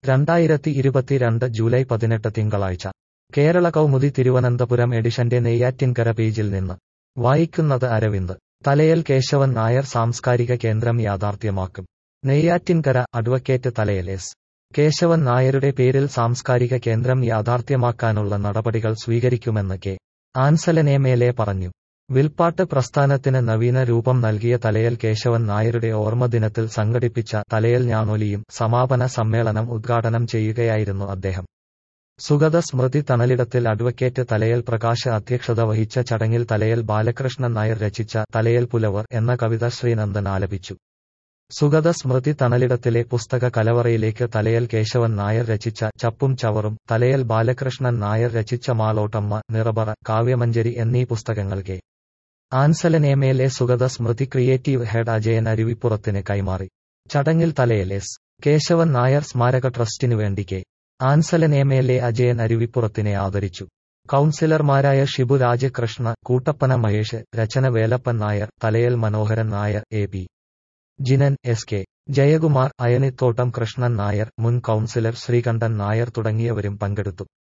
രണ്ടായിരത്തി ഇരുപത്തിരണ്ട് ജൂലൈ പതിനെട്ട് തിങ്കളാഴ്ച കേരള കൗമുദി തിരുവനന്തപുരം എഡിഷന്റെ നെയ്യാറ്റിൻകര പേജിൽ നിന്ന് വായിക്കുന്നത് അരവിന്ദ് തലയൽ കേശവൻ നായർ സാംസ്കാരിക കേന്ദ്രം യാഥാർത്ഥ്യമാക്കും നെയ്യാറ്റിൻകര അഡ്വക്കേറ്റ് തലയൽ എസ് കേശവൻ നായരുടെ പേരിൽ സാംസ്കാരിക കേന്ദ്രം യാഥാർത്ഥ്യമാക്കാനുള്ള നടപടികൾ സ്വീകരിക്കുമെന്ന് K Ansalan M L A പറഞ്ഞു വിൽപ്പാട്ട് പ്രസ്ഥാനത്തിന് നവീന രൂപം നൽകിയ തലയൽ കേശവൻ നായരുടെ ഓർമ്മദിനത്തിൽ സംഘടിപ്പിച്ച തലയൽ ഞാണൊലിയും സമാപന സമ്മേളനം ഉദ്ഘാടനം ചെയ്യുകയായിരുന്നു അദ്ദേഹം സുഗത സ്മൃതി തണലിടത്തിൽ അഡ്വക്കേറ്റ് തലയൽ പ്രകാശ് അധ്യക്ഷത വഹിച്ച ചടങ്ങിൽ തലയൽ ബാലകൃഷ്ണൻ നായർ രചിച്ച തലയൽ പുലവർ എന്ന കവിത ശ്രീനന്ദൻ ആലപിച്ചു സുഗത സ്മൃതി തണലിടത്തിലെ പുസ്തക കലവറയിലേക്ക് തലയൽ കേശവൻ നായർ രചിച്ച ചപ്പും ചവറും തലയൽ ബാലകൃഷ്ണൻ നായർ രചിച്ച മാളോട്ടമ്മ നിറബറ കാവ്യമഞ്ജരി എന്നീ പുസ്തകങ്ങൾ K Ansalan M L A Sugatha Smrithi creative head Ajayan അരുവിപ്പുറത്തിന് കൈമാറി ചടങ്ങിൽ തലയൽ എസ് കേശവൻ നായർ സ്മാരക ട്രസ്റ്റിനു വേണ്ടി K Ansalan M L A Ajayan അരുവിപ്പുറത്തിനെ ആദരിച്ചു കൌൺസിലർമാരായ Shibu Rajakrishna Koottappana Mahesh Rachana Velappan Nair Thalayal Manoharan Nair A P Jinan S K Jayakumar Ayanithottam Krishnan Nair മുൻ കൌൺസിലർ ശ്രീകണ്ഠൻ നായർ തുടങ്ങിയവരും പങ്കെടുത്തു